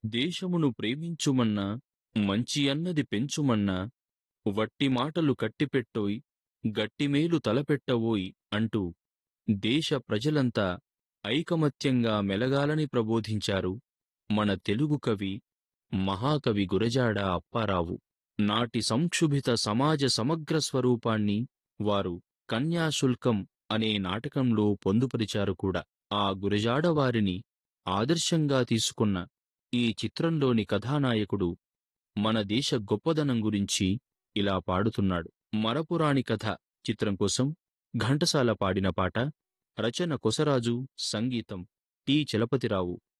దేశమును ప్రేమించుమన్నా మంచి అన్నది పెంచుమన్నా వట్టి మాటలు కట్టిపెట్టోయ్ గట్టిమేలు తలపెట్టవోయ్ అంటూ దేశ ప్రజలంతా ఐకమత్యంగా మెలగాలని ప్రబోధించారు మన తెలుగు కవి మహాకవి గురజాడ అప్పారావు నాటి సంక్షుభిత సమాజ సమగ్ర స్వరూపాన్ని వారు కన్యాశుల్కం అనే నాటకంలో పొందుపరిచారు కూడా ఆ గురజాడ వారిని ఆదర్శంగా తీసుకున్న ఈ చిత్రంలోని కథానాయకుడు మన దేశ గొప్పదనం గురించి ఇలా పాడుతున్నాడు మరపురాణి కథ చిత్రం కోసం ఘంటసాల పాడిన పాట రచన కొసరాజు సంగీతం టి చలపతిరావు